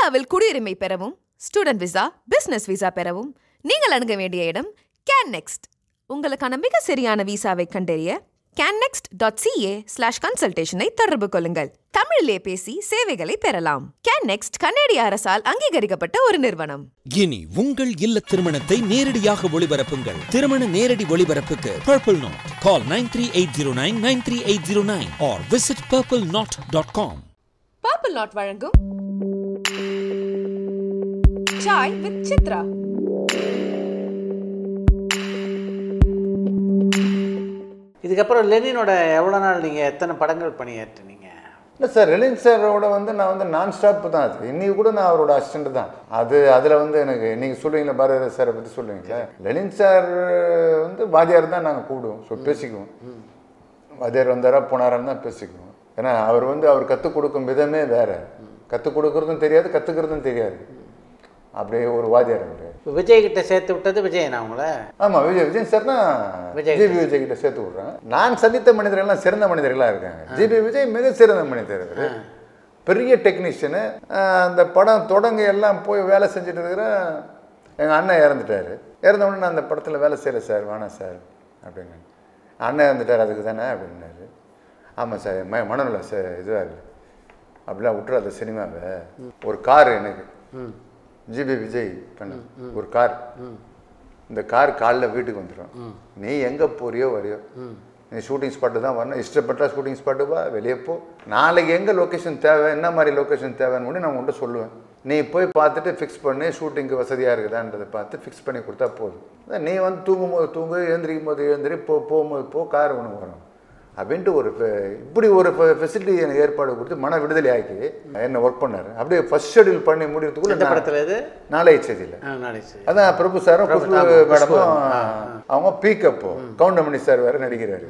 கனடாவில் குடியுரிமை பெறவும் ஸ்டூடெண்ட் விசா பிசினஸ் விசா பெறவும் நீங்கள் அணுக வேண்டிய இடம் கேன் நெக்ஸ்ட் உங்களுக்கான மிக சரியான விசாவை கண்டறிய கேன்னெக்ஸ்ட் டாட் சிஏ ஸ்லாஷ் கன்சல்டேஷனை தொடர்பு கொள்ளுங்கள் தமிழிலே பேசி சேவைகளை பெறலாம் கேன்னெக்ஸ்ட் கன்னடிய அரசால் அங்கீகரிக்கப்பட்ட ஒரு நிறுவனம் இனி உங்கள் இல்ல திருமணத்தை நேரடியாக ஒளிபரப்புங்கள் திருமண நேரடி ஒளிபரப்புக்கு Purple Knot call nine three eight zero nine nine three eight zero nine or visit Purple Knot dot com Purple Knot வழங்கும் சாய் வித் சித்ரா இதுக்கப்புறம் லெனினோட எவ்வளோ நாள் நீங்கள் எத்தனை படங்கள் பணியாற்றினீங்க இல்லை சார் ரிலையன்ஸ் சாரோட வந்து நான் வந்து நான் ஸ்டாப் தான் அது இன்னைக்கு கூட நான் அவரோட அசிஸ்டண்ட் தான் அது அதில் வந்து எனக்கு நீங்கள் சொல்லுவீங்களா பாரதி சாரை பற்றி சொல்லுவீங்களா லெனின் சார் வந்து வாத்தியார் தான் நாங்கள் கூப்பிடுவோம் ஸோ பேசிக்குவோம் வாத்தியார் வந்தாரா போனாரான்னு தான் பேசிக்குவோம் ஏன்னா அவர் வந்து அவர் கற்றுக் கொடுக்கும் விதமே வேற கற்றுக் கொடுக்குறதும் தெரியாது கற்றுக்கிறதும் தெரியாது அப்படியே ஒரு வாத்தியார் அவர் இப்போ விஜய் கிட்ட சேர்த்து விட்டது விஜயனா அவங்கள ஆமாம் விஜய் விஜய் சார் தான் விஜய் ஜிபி விஜய் கிட்ட சேர்த்து விட்றேன் நான் சந்தித்த மனிதர்கள்லாம் சிறந்த மனிதர்களாக இருக்காங்க ஜிபி விஜய் மிக சிறந்த மனிதர் அவரு. பெரிய டெக்னீஷியனு அந்த படம் தொடங்க எல்லாம் போய் வேலை செஞ்சுட்டு இருக்கிற எங்கள் அண்ணன் இறந்துட்டார் இறந்த உடனே நான் அந்த படத்தில் வேலை செய்கிறேன் சார் வேணாம் சார் அப்படின்னு அண்ணன் இறந்துட்டார் அதுக்கு தானே அப்படின்னாரு ஆமாம் சார் ம மனநல சார் இதுவாக இல்லை அப்படிலாம் விட்டுறாத சினிமாவை ஒரு கார் எனக்கு ஜிபி விஜய் பண்ண ஒரு கார் இந்த கார் காலைல வீட்டுக்கு வந்துடும் நீ எங்கே போறியோ வரையோ நீ ஷூட்டிங் ஸ்பாட்டு தான் வரணும் இஷ்டப்பட்டா ஷூட்டிங் ஸ்பாட்டு வா வெளியே போ நாளைக்கு எங்கே லொக்கேஷன் தேவை என்ன மாதிரி லொக்கேஷன் தேவைன்னு கூட நான் உன்கிட்ட சொல்லுவேன் நீ போய் பார்த்துட்டு ஃபிக்ஸ் பண்ணி ஷூட்டிங்க்கு வசதியாக இருக்குதான்றதை பார்த்து ஃபிக்ஸ் பண்ணி கொடுத்தா போதும் அதான் நீ வந்து தூங்கும் போது தூங்கு எழுந்திரிக்கும் போது எழுந்திரி போ போகும்போது போ கார் உனக்கு வரும் அப்படின்ட்டு ஒரு ஃபெ- இப்படி ஒரு ஃபெசிலிட்டி எனக்கு ஏற்பாடு கொடுத்து மன விடுதலை ஆக்கி என்ன ஒர்க் பண்ணார் அப்படியே ஃபர்ஸ்ட் ஷெடியூல் பண்ணி முடியறதுக்குள்ள எந்த நான் படத்தில் இது நாளைய செய்தியில் ஆ நாளை சரி அதான் பிரபு சாரும் பிரபு, குஷ்பு ஆமா, குஷ்பு. மேடமும் அவங்க பீக் அப்போ கவுண்டமணி சார் வேற நடிக்கிறாரு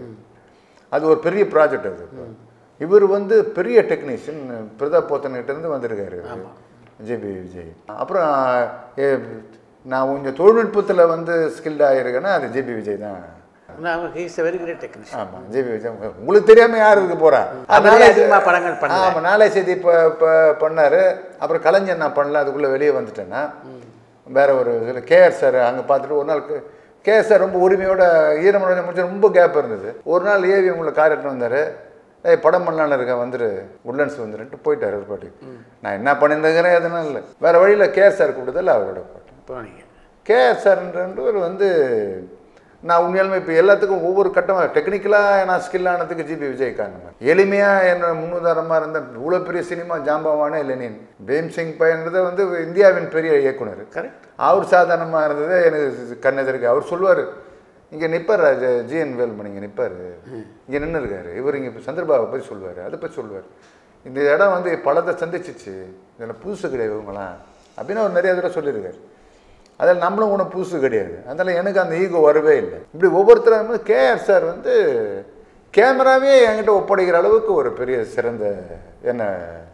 அது ஒரு பெரிய ப்ராஜெக்ட் அது இவர் வந்து பெரிய டெக்னீஷியன் பிரதாப் போத்தன் கிட்ட இருந்து வந்திருக்காரு ஜிபி விஜய் அப்புறம் ஏ, நான் கொஞ்சம் தொழில்நுட்பத்தில் வந்து ஸ்கில்ட் ஆகிருக்கேன்னா அது ஜிபி விஜய் தான் ஹீஸ் வெரி கிரேட் டெக்னீஷியன் ஆமாம் ஜிபி விஜய் உங்களுக்கு தெரியாம யார் இருக்கு போறா அவரே அதிகமா படங்கள் பண்ணல. ஆமாம் நாளை செய்தி இப்போ இப்போ பண்ணாரு அப்புறம் கலைஞர் நான் பண்ணல அதுக்குள்ளே வெளியே வந்துட்டேன்னா வேற ஒரு இதில் கேஆர் சார் அங்கே பார்த்துட்டு ஒரு நாள் கேஆர் சார் ரொம்ப உரிமையோட ஈரமட முடிச்சு ரொம்ப கேப் இருந்தது ஒரு நாள் ஏவி உங்களை கார் எடுத்துன்னு வந்தார் ஏய் படம் பண்ணலான்னு இருக்கேன் வந்துரு உட்லண்ட்ஸ் வந்துருன்ட்டு போயிட்டார் ஒரு பாட்டுக்கு நான் என்ன பண்ணியிருந்தேங்கிறேன் எதுனா இல்லை வேற வழியில் கேஆர் சார் கூப்பிட்டதில்ல அவரோட பாட்டு போனீங்க கேஆர் சார்ன்றவர் வந்து நான் உண்மையாலுமே இப்போ எல்லாத்துக்கும் ஒவ்வொரு கட்டமாக டெக்னிக்கலாக நான் ஸ்கில் ஆனதுக்கு ஜிபி விஜய் காரணம் எளிமையாக என்னோட முன்னுதாரணமாக இருந்த இவ்வளோ பெரிய சினிமா ஜாம்பவானே லெனின் பீம் சிங் பையன்றது வந்து இந்தியாவின் பெரிய இயக்குனர் கரெக்ட் அவர் சாதாரணமாக இருந்தது எனக்கு கண்ணெதிர்க்கு அவர் சொல்லுவார் இங்கே நிற்பார் ஜிஎன் வேல்மணி இங்கே நிற்பார் இங்கே நின்று இருக்காரு இவர் இங்கே சந்திரபாபை பற்றி சொல்லுவார் அதை பற்றி சொல்லுவார் இந்த இடம் வந்து பலத்தை சந்திச்சிச்சு இதில் புதுசு கிடையாது இவங்களாம் அப்படின்னு அவர் நிறைய தடவை சொல்லியிருக்காரு அதில் நம்மளும் ஒன்றும் புதுசு கிடையாது அதனால் எனக்கு அந்த ஈகோ வரவே இல்லை இப்படி ஒவ்வொருத்தரும் வந்து கேஆர் சார் வந்து கேமராவே என்கிட்ட ஒப்படைக்கிற அளவுக்கு ஒரு பெரிய சிறந்த என்ன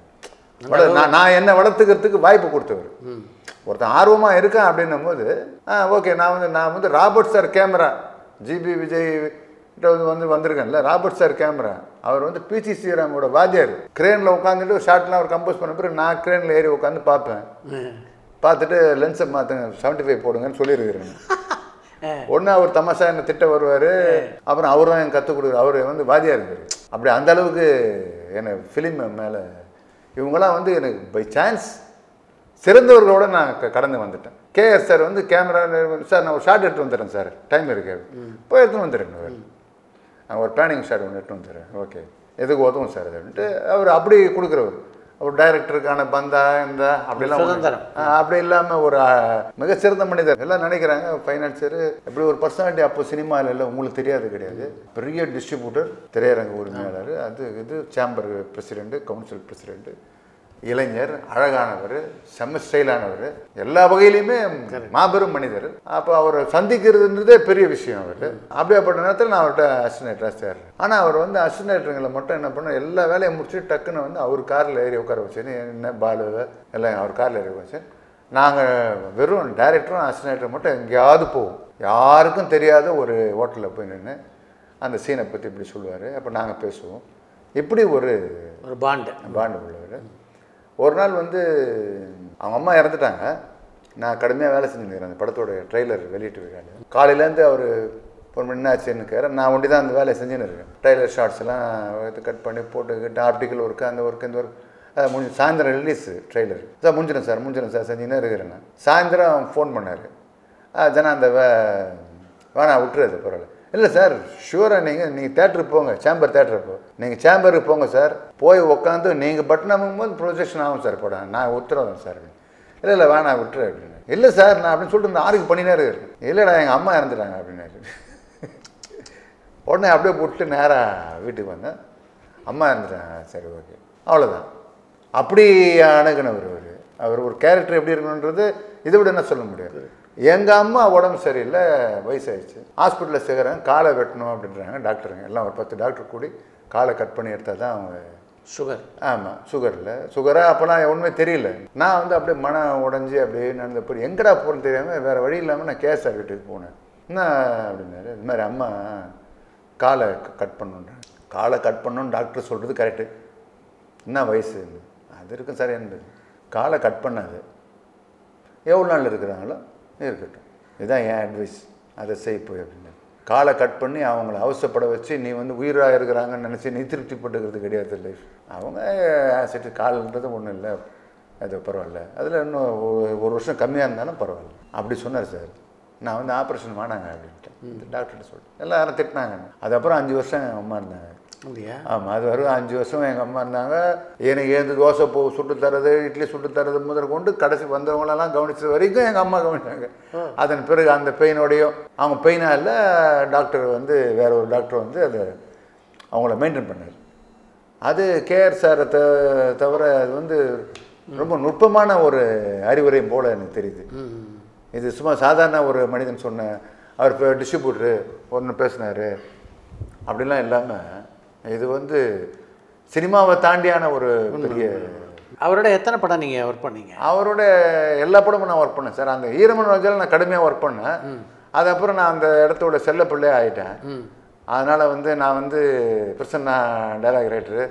வள- நான் நான் என்ன வளர்த்துக்கிறதுக்கு வாய்ப்பு கொடுத்தவர் ஒருத்தன் ஆர்வமாக இருக்கான் அப்படின்னும் போது ஆ ஓகே நான் வந்து நான் வந்து Robert sir camera GP Vijay கிட்ட வந்து வந்து வந்திருக்கேன்ல ராபர்ட் சார் கேமரா அவர் வந்து பிசி ஸ்ரீராமோட வாத்தியார் கிரேனில் உட்காந்துட்டு ஷார்ட்லாம் அவர் கம்போஸ் பண்ண பிறகு நான் கிரேனில் ஏறி உட்காந்து பார்ப்பேன் பார்த்துட்டு லென்ஸை மாற்றுங்க செவன்ட்டி ஃபைவ் போடுங்கன்னு சொல்லியிருக்கிறேன் ஒன்று அவர் தமாஷா என்ன திட்ட வருவார் அப்புறம் அவர் தான் எனக்கு கற்றுக் கொடுக்குறாரு அவர் வந்து வாதியார் இருக்காரு அப்படி அந்த அளவுக்கு என்னை ஃபிலிம் மேலே இவங்கெல்லாம் வந்து எனக்கு பை சான்ஸ் சிறந்தவர்களோட நான் க- கடந்து வந்துட்டேன் கேஎஸ் சார் வந்து கேமரா சார் நான் ஒரு ஷார்ட் எடுத்து வந்துடுறேன் சார் டைம் இருக்கு போய் எடுத்துன்னு வந்துடுறேன் நான் ஒரு பிளானிங் ஷாட் ஒன்று எடுத்து வந்துடுறேன் ஓகே எதுக்கு உதவும் சார் அப்படின்ட்டு அவர் அப்படி கொடுக்குறவர் அவர் டைரக்டருக்கான பந்தா இந்த அப்படிலாம் ஒண்ணு- சுதந்திரம். ஆ, அப்படி இல்லாமல் ஒரு ஆ, மிகச்சிறந்த மனிதர் எல்லாம் நினைக்கிறாங்க ஃபைனான்சியர் இப்படி ஒரு பர்சனாலிட்டி அப்போ சினிமாவில் இல்லை உங்களுக்கு தெரியாது கிடையாது பெரிய டிஸ்ட்ரிபியூட்டர் திரையரங்க உரிமையாளர் அது இது சேம்பர் பிரசிடென்ட் கவுன்சில் பிரசிடென்ட் இளைஞர் அழகானவர் செம்ம ஸ்டைலானவர் எல்லா வகையிலையுமே மாபெரும் மனிதர் அப்போ அவரை சந்திக்கிறதுன்றதே பெரிய விஷயம் அவர் அப்படியாப்பட்ட நேரத்தில் நான் அவர்கிட்ட அசிஸ்டன்ட் சேர் ஆனால் அவர் வந்து அசிஸ்டன்ட்டுங்களை மட்டும் என்ன பண்ண எல்லா வேலையும் முடிச்சுட்டு டக்குன்னு வந்து அவர் காரில் ஏறி உட்கார வச்சு என்ன பாலுவை எல்லாம் அவர் காரில் ஏறி வச்சு நாங்கள் வெறும் டைரக்டரும் அசிஸ்டன்ட்டும் மட்டும் எங்கேயாவது போவோம் யாருக்கும் தெரியாத ஒரு ஹோட்டலில் போய் நின்று அந்த சீனை பற்றி இப்படி சொல்லுவார் அப்போ நாங்கள் பேசுவோம் இப்படி ஒரு ஒரு பாண்டு பாண்டு உள்ளவர் ஒரு நாள் வந்து அவங்க அம்மா இறந்துட்டாங்க நான் கடுமையாக வேலை செஞ்சுருக்கிறேன் அந்த படத்தோட ட்ரெய்லர் வெளியிட்டு வேலை காலையிலேருந்து அவர் ஃபோன் பண்ணி என்ன ஆச்சுன்னு கேட்குறேன் நான் ஒண்டி தான் அந்த வேலையை செஞ்சுன்னு இருக்கேன் ட்ரெய்லர் ஷார்ட்ஸ் எல்லாம் எடுத்து கட் பண்ணி போட்டுக்கிட்டு ஆர்டிக்கல் ஒர்க்கு அந்த ஒர்க் இந்த ஒர்க் அதை முடிஞ்சு சாயந்தரம் ரிலீஸ் ட்ரெய்லர் சார் முடிஞ்சிடும் சார் முடிஞ்சிடும் சார் செஞ்சுன்னே இருக்கிறேன் நான் சாயந்தரம் ஃபோன் பண்ணார் ஜனா அந்த வே வேணாம் விட்டுறது பரவாயில்ல இல்லை சார் ஷூராக நீங்கள் நீங்கள் தேட்டருக்கு போங்க சேம்பர் தேட்டருக்கு போ நீங்கள் சேம்பருக்கு போங்க சார் போய் உட்காந்து நீங்கள் பட்டன் அமைக்கும்போது ப்ரொஜெக்ஷன் ஆகும் சார் படம் நான் உத்தரவாதம் சார் அப்படின்னு இல்லை இல்லை வேணாம் விட்டுரு அப்படின்னு இல்லை சார் நான் அப்படின்னு சொல்லிட்டு இந்த ஆறுக்கு பண்ணினே இருக்கிறேன் இல்லைடா எங்கள் அம்மா இறந்துட்டாங்க அப்படின்னாரு உடனே அப்படியே போட்டு நேராக வீட்டுக்கு வந்தேன் அம்மா இறந்துட்டாங்க சரி ஓகே அவ்வளோதான் அப்படி அணுகுனவர் அவர் அவர் ஒரு கேரக்டர் எப்படி இருக்கணுன்றது இதை விட என்ன சொல்ல முடியாது எங்கள் அம்மா உடம்பு சரியில்லை வயசாயிடுச்சு ஹாஸ்பிட்டலில் சேர்க்குறாங்க காலை வெட்டணும் அப்படின்றாங்க டாக்டருங்க எல்லாம் ஒரு பத்து டாக்டர் கூடி காலை கட் பண்ணி எடுத்தால் தான் அவங்க சுகர் ஆமாம் சுகரில் சுகராக அப்போலாம் ஒன்றுமே தெரியல நான் வந்து அப்படியே மனம் உடஞ்சி அப்படியே நடந்த போய் எங்கடா போகிறேன்னு தெரியாமல் வேறு வழி இல்லாமல் நான் கேஎஸ்ஆர் வீட்டுக்கு போனேன் என்ன அப்படின்னாரு இது மாதிரி அம்மா காலை கட் பண்ணுன்றாங்க காலை கட் பண்ணணும்னு டாக்டர் சொல்கிறது கரெக்டு என்ன வயசு அது இருக்கும் சார் என்பது காலை கட் பண்ணாது எவ்வளோ நாள் இருக்கிறாங்களோ இருக்கட்டும் இதுதான் என் அட்வைஸ் அதை செய் போய் அப்படின்னு காலை கட் பண்ணி அவங்கள அவசப்பட வச்சு நீ வந்து உயிராக இருக்கிறாங்கன்னு நினச்சி நீ திருப்திப்பட்டுக்கிறது கிடையாது லைஃப் அவங்க ஆசிட்டு கால்ன்றது ஒன்றும் இல்லை அது பரவாயில்ல அதில் இன்னும் ஒரு ஒரு வருஷம் கம்மியாக இருந்தாலும் பரவாயில்ல அப்படி சொன்னார் சார் நான் வந்து ஆப்ரேஷன் வேணாங்க அப்படின்ட்டு இந்த டாக்டர்கிட்ட சொல்லிட்டு எல்லாரும் திட்டினாங்க அதுக்கப்புறம் அஞ்சு வருஷம் எங்கள் அம்மா இருந்தாங்க அப்படியா ஆமாம் அது வரும் அஞ்சு வருஷம் எங்கள் அம்மா இருந்தாங்க எனக்கு ஏந்து தோசை பூ சுட்டு தரது இட்லி சுட்டு தரது முதல் கொண்டு கடைசி வந்தவங்களெல்லாம் கவனிச்சது வரைக்கும் எங்கள் அம்மா கவனிச்சாங்க அதன் பிறகு அந்த பெயினோடையும் அவங்க பெயினாக இல்லை டாக்டர் வந்து வேற ஒரு டாக்டர் வந்து அதை அவங்கள மெயின்டைன் பண்ணார் அது கேஆர் சாரை த தவிர அது வந்து ரொம்ப நுட்பமான ஒரு அறிவுரை போல் எனக்கு தெரியுது இது சும்மா சாதாரண ஒரு மனிதன் சொன்ன அவர் இப்போ டிஸ்ட்ரிபியூட்ரு ஒன்று பேசினார் அப்படிலாம் இல்லாமல் இது வந்து சினிமாவை தாண்டியான ஒரு பெரிய அவரோட எத்தனை படம் நீங்கள் ஒர்க் பண்ணீங்க அவரோட எல்லா படமும் நான் ஒர்க் பண்ணேன் சார் அந்த ஈரமன் ரோஜாவில் நான் கடுமையாக ஒர்க் பண்ணேன் அதுக்கப்புறம் நான் அந்த இடத்தோட செல்ல பிள்ளையே ஆகிட்டேன் அதனால் வந்து நான் வந்து பிரசன்னா டைலாக் ரைட்டரு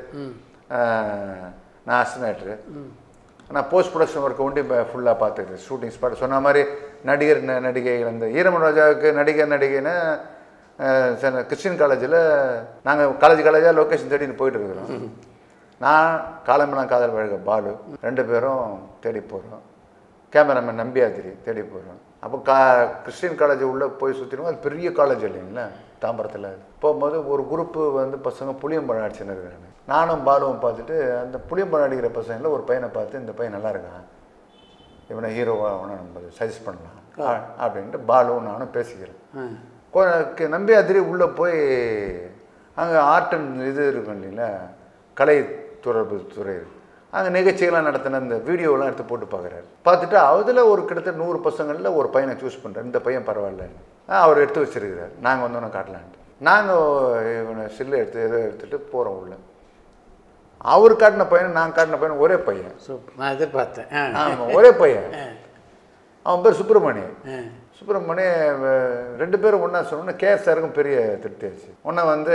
நான் அசினேட்டரு நான் போஸ்ட் ப்ரொடக்ஷன் ஒர்க்கை ஒண்டி இப்போ ஃபுல்லாக பார்த்துக்கிறேன் ஷூட்டிங் ஸ்பாட் சொன்ன மாதிரி நடிகர் ந- நடிகைகள் அந்த ஈரமன் ரோஜாவுக்கு நடிகர் நடிகைன்னு அஹ், சென்னை கிறிஸ்டின் காலேஜில் நாங்கள் காலேஜ் காலேஜாக லொக்கேஷன் தேடின்னு போயிட்டு இருக்கிறோம் நான் காலமெல்லாம் காதல் வழக்க பாலு ரெண்டு பேரும் தேடி போகிறோம் கேமராமேன் நம்பியாதிரி தேடி போகிறோம் அப்போ கா கிறிஸ்டின் காலேஜ் உள்ளே போய் சுற்றினோம் அது பெரிய காலேஜ் இல்லைங்களா தாம்பரத்தில் போகும்போது ஒரு குரூப்பு வந்து பசங்க புளியம்பழம் அடிச்சுன்னு இருக்கிறாங்க நானும் பாலுவும் பார்த்துட்டு அந்த புளியம்பழம் அடிக்கிற பசங்களில் ஒரு பையனை பார்த்து இந்த பையன் நல்லா இருக்கான் இவனை ஹீரோவாக அவனை நம்ம சஜஸ்ட் பண்ணலாம் அ- அப்படின்ட்டு பாலுவும் நானும் பேசிக்கிறேன் கொ- நம்பி அதிரி உள்ளே போய் அங்கே ஆர்ட் அண்ட் இது இருக்கும் இல்லைங்களா கலை தொடர்பு துறை அங்கே நிகழ்ச்சிகள்லாம் நடத்தின இந்த வீடியோலாம் எடுத்து போட்டு பார்க்குறாரு பார்த்துட்டு அதில் ஒரு கிட்டத்தட்ட நூறு பசங்களில் ஒரு பையனை சூஸ் பண்ணுறாரு இந்த பையன் பரவாயில்லன்னு ஆ, அவர் எடுத்து வச்சிருக்கிறார் நாங்கள் வந்தோன்னே காட்டலான்ட்டு நாங்கள் இவனை சில்லு எடுத்து ஏதோ எடுத்துகிட்டு போகிறோம் உள்ள அவர் காட்டின பையன் நான் காட்டின பையன் ஒரே பையன் சூப்பர் நான் எதிர்பார்த்தேன் ஆ ஆமாம் ஒரே பையன் அவன் பேர் சுப்பிரமணியன் ஆ. சுப்பிரமணியம் அஹ், ரெண்டு பேரும் ஒன்றா சொன்னோன்னா கேஎஸ் சாருக்கும் பெரிய திருப்தி ஆச்சு ஒன்றா வந்து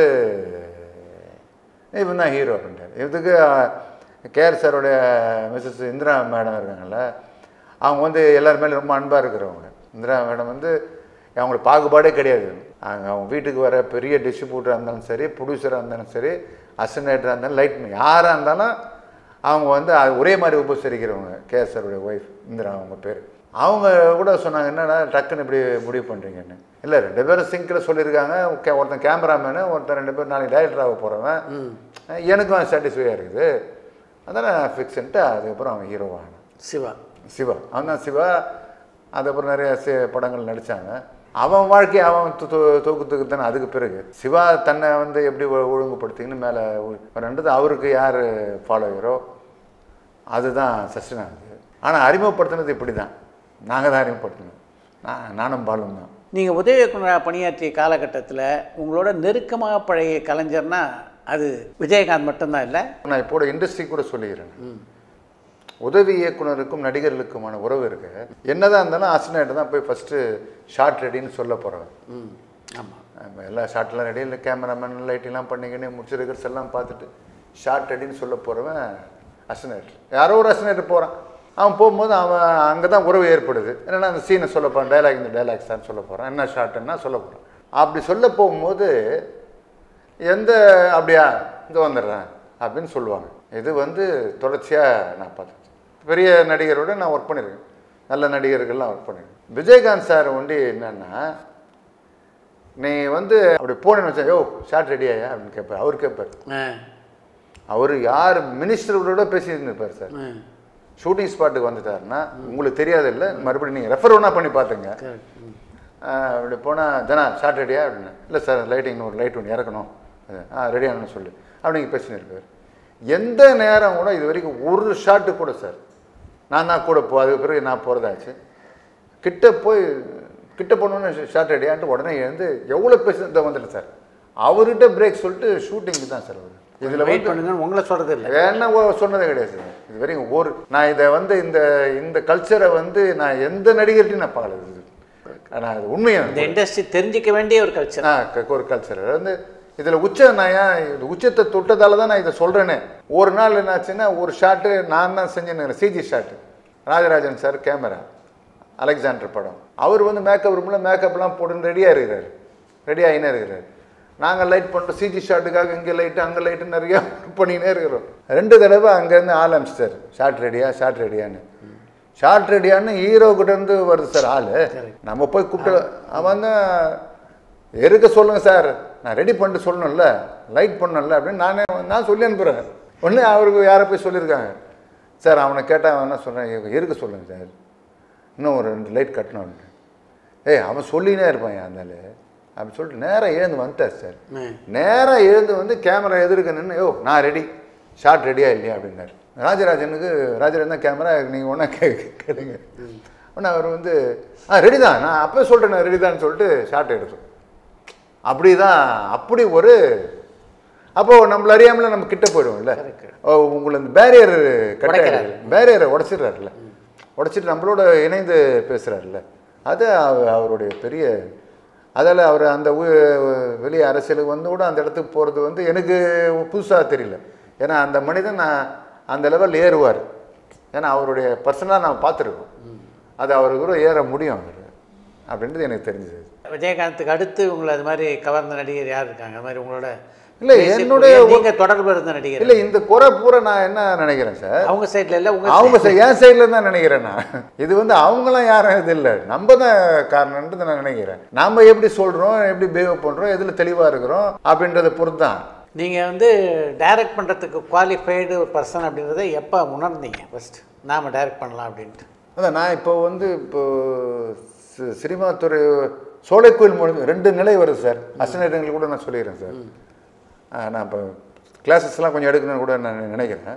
இவன் தான் ஹீரோ அப்படின்ட்டார் இதுக்கு கேஆர் சாரோடைய மிஸ்ஸஸ் இந்திரா மேடம் இருக்காங்கல்ல அவங்க வந்து எல்லார் மேலேயும் ரொம்ப அன்பாக இருக்கிறவங்க இந்திரா மேடம் வந்து அவங்களுக்கு பாகுபாடே கிடையாது அவங்க அவங்க வீட்டுக்கு வர பெரிய டிஸ்ட்ரிபியூட்டராக இருந்தாலும் சரி ப்ரொடியூசராக இருந்தாலும் சரி அசனேட்டராக இருந்தாலும் லைட் யாராக இருந்தாலும் அவங்க வந்து அது ஒரே மாதிரி உபசரிக்கிறவங்க கேஎஸ் சாருடைய ஒய்ஃப் இந்திரா அவங்க பேர் அவங்க கூட சொன்னாங்க என்னடா டக்குன்னு இப்படி முடிவு பண்ணுறீங்கன்னு இல்லை ரெண்டு பேரும் சிங்கில் சொல்லியிருக்காங்க கே- ஒருத்தன் கேமராமேனு ஒருத்தன் ரெண்டு பேரும் நாளைக்கு டைரக்டர் ஆக போகிறவன் எனக்கும் சாட்டிஸ்ஃபையாக இருக்குது அதனால் ஃபிக்ஸ்ன்ட்டு அதுக்கப்புறம் அவன் ஹீரோவான சிவா சிவா அவன் தான் சிவா அதுக்கப்புறம் நிறைய சி படங்கள் நடித்தாங்க அவன் வாழ்க்கையை அவன் து- து- தூக்கத்துக்கு தானே அதுக்கு பிறகு சிவா தன்னை வந்து எப்படி ஒ- ஒழுங்குபடுத்திங்கன்னு மேலே ரெண்டது அவருக்கு யார் ஃபாலோவரோ அதுதான் சஸ்டன் ஆகுது ஆனால் அறிமுகப்படுத்தினது இப்படி தான் நாங்கள் தான் அறிமுகப்படுத்தினோம் நான் நானும் பாலும் தான் நீங்கள் உதவி இயக்குனராக பணியாற்றிய காலகட்டத்தில் உங்களோட நெருக்கமாக பழைய கலைஞர்னா அது விஜயகாந்த் மட்டும்தான் இல்லை நான் இப்போட இண்டஸ்ட்ரி கூட சொல்லிக்கிறேன் உதவி இயக்குனருக்கும் நடிகர்களுக்குமான உறவு இருக்கு என்னதான் இருந்தாலும் அசினாயிட்ட தான் போய் ஃபஸ்ட்டு ஷார்ட் ரெடின்னு சொல்ல போகிறவன் ம் ஆமாம் நம்ம எல்லா ஷார்ட்லாம் ரெடி இல்லை கேமராமேன் லைட்டிங்லாம் பண்ணிக்கின்னு முடிச்சிருக்கிறஸ் எல்லாம் பார்த்துட்டு ஷார்ட் ரெடின்னு சொல்ல போகிறவன் அசனேட்டர் யாரோ ஒரு அசனேட்டர் போகிறான் அவன் போகும்போது அவன் அங்கே தான் உறவு ஏற்படுது என்னன்னா அந்த சீனை சொல்ல போகிறான் டைலாக் இந்த டைலாக்ஸ் தான் சொல்ல போகிறான் என்ன ஷார்ட்டுன்னா சொல்ல போகிறான் அப்படி சொல்ல போகும்போது எந்த அப்படியா இங்கே வந்துடுறேன் அப்படின்னு சொல்லுவாங்க இது வந்து தொடர்ச்சியாக நான் பார்த்தேன் பெரிய நடிகரோட நான் ஒர்க் பண்ணியிருக்கேன் நல்ல நடிகர்கள்லாம் ஒர்க் பண்ணியிருக்கேன் விஜயகாந்த் சார் ஒண்டி என்னன்னா நீ வந்து அப்படி போனேன்னு வச்சா யோ ஷார்ட் ரெடியாயா அப்படின்னு கேட்பார் அவர் கேட்பார் ஆ, அவர் யார் மினிஸ்டர்களோட பேசிட்டு இருப்பார் சார் ஆ. ஷூட்டிங் ஸ்பாட்டுக்கு வந்துட்டாருன்னா உங்களுக்கு தெரியாது இல்லை மறுபடியும் நீங்கள் ரெஃபர் ஒன்றா பண்ணி பார்த்துங்க Correct. ம். ஆஹ் அப்படி போனால் ஜனா ஷார்ட் ரெடியா அப்படின்னு இல்லை சார் லைட்டிங் ஒரு லைட் ஒன்று இறக்கணும் அது, ஆ ரெடியானு சொல்லு அப்படிங்க பேசின்னு இருப்பார் எந்த நேரம் கூட இது வரைக்கும் ஒரு ஷாட்டு கூட சார் நான் தான் கூட போ அதுக்கு பிறகு நான் போகிறதாச்சு கிட்ட போய் கிட்ட போனோன்னு ஷார்ட் ரெடியான்ட்டு உடனே எழுந்து எவ்வளோ பேசுனது வந்துட்டேன் சார் அவர்கிட்ட பிரேக் சொல்லிட்டு ஷூட்டிங்க்கு தான் சார் அவர் இதில் வெயிட் பண்ணுங்கன்னு உங்களை சொல்றது இல்லை என்ன ஓ- சொன்னதே கிடையாது சார் இது வரைக்கும் ஒரு நான் இதை வந்து இந்த இந்த கல்ச்சரை வந்து நான் எந்த நடிகர்கிட்டையும் நான் பார்க்கல இது நான் அது உண்மையாக இந்த இண்டஸ்ட்ரி தெரிஞ்சிக்க வேண்டிய ஒரு கல்ச்சர் ஆ க- ஒரு கல்ச்சர் வந்து இதில் உச்ச நான் ஏன் இது உச்சத்தை தொட்டதால தான் நான் இதை சொல்கிறேனே ஒரு நாள் என்னாச்சுன்னா ஒரு ஷாட்டு நான் தான் செஞ்சேன்னு CG shot Rajarajan sir camera Alexander படம் அவர் வந்து மேக்கப் ரூமில் மேக்கப்லாம் போட்டு ரெடியாக இருக்கிறாரு ரெடி ஆகினே இருக்கிறாரு நாங்கள் லைட் பண்ணுறோம் சிஜி ஷாட்டுக்காக இங்கே லைட்டு அங்கே லைட்டு நிறையா பண்ணினே இருக்கிறோம் ரெண்டு தடவை அங்கேருந்து ஆள் அமிச்சிட்டார் ஷார்ட் ரெடியா ஷார்ட் ரெடியான்னு ஷார்ட் ரெடியான்னு ஹீரோ கிட்ட இருந்து வருது சார் ஆள் நம்ம போய் கூப்பிட்டு அவன் தான் இருக்க சொல்லுங்க சார் நான் ரெடி பண்ணிட்டு சொல்லணும்ல லைட் பண்ணணும்ல அப்படின்னு நானே நான் சொல்லி அனுப்புகிறேன் ஒன்று அவருக்கு யாரை போய் சொல்லியிருக்காங்க சார் அவனை கேட்டால் அவன் என்ன சொல்கிறேன் இருக்க சொல்லுங்க சார் இன்னும் ஒரு ரெண்டு லைட் கட்டணும் ஏய் அவன் சொல்லினே இருப்பான் அந்த ஆளு அப்படி சொல்லிட்டு நேராக எழுந்து வந்துட்டார் சார் நேராக எழுந்து வந்து கேமரா எதிர்க்க நின்று யோ நான் ரெடி ஷார்ட் ரெடியா இல்லையா அப்படின்னாரு ராஜராஜனுக்கு ராஜராஜன் தான் கேமரா நீங்கள் ஒன்றா கே கேளுங்க உடனே அவர் வந்து ஆ ரெடி தான் நான் அப்போ சொல்கிறேன் நான் ரெடி தான் சொல்லிட்டு ஷார்ட் எடுத்தோம் அப்படி தான் அப்படி ஒரு அப்போ நம்மள அறியாமல நம்ம கிட்ட போயிடுவோம்ல ஓ, உங்களை இந்த பேரியர் கட்ட உடைக்கிறாரு. பேரியரை உடைச்சிடுறாருல உடைச்சிட்டு நம்மளோட இணைந்து பேசுகிறாருல்ல அது அவ- அவருடைய பெரிய அதில் அவர் அந்த உ- வெளியே அரசியலுக்கு வந்து கூட அந்த இடத்துக்கு போகிறது வந்து எனக்கு புதுசாக தெரியல ஏன்னா அந்த மனிதன் நான் அந்த லெவல் ஏறுவார் ஏன்னா அவருடைய பர்சனலாக நான் பார்த்துருக்கோம் அது அவருக்கு கூட ஏற முடியும் அவர் அப்படின்றது எனக்கு தெரிஞ்சது விஜயகாந்துக்கு அடுத்து உங்களை அது மாதிரி கவர்ந்த நடிகர் யார் இருக்காங்க அது மாதிரி உங்களோட இல்லை, பேசி- என்னுடைய ஒரு- நீங்க தொடர்பு இருந்த நடிகர் இல்லை இந்த குறை பூரா நான் என்ன நினைக்கிறேன் சார் அவங்க சைடுல இல்ல உங்க அவங்க சை- என் சைடில் தான் நினைக்கிறேன் நான் இது வந்து அவங்களாம் யாரும் இது இல்லை நம்ம தான் காரணன்றது நான் நினைக்கிறேன் நாம் எப்படி சொல்கிறோம் எப்படி பிஹேவ் பண்ணுறோம் எதில் தெளிவாக இருக்கிறோம் அப்படின்றத பொறுத்து தான் நீங்க வந்து டைரக்ட் பண்றதுக்கு குவாலிஃபைடு ஒரு பர்சன் அப்படின்றத எப்போ உணர்ந்தீங்க ஃபர்ஸ்ட் நாம டைரக்ட் பண்ணலாம் அப்படின்ட்டு அதான் நான் இப்போ வந்து இப்போ சி- சினிமா துறை சோலைக்கோயில் மூலம் ரெண்டு நிலை வருது சார் அசனேட்டங்கள் கூட நான் சொல்லிடுறேன் சார் ஆ, நான் இப்போ கிளாஸஸ்லாம் கொஞ்சம் எடுக்கணும்னு கூட நான் நினைக்கிறேன்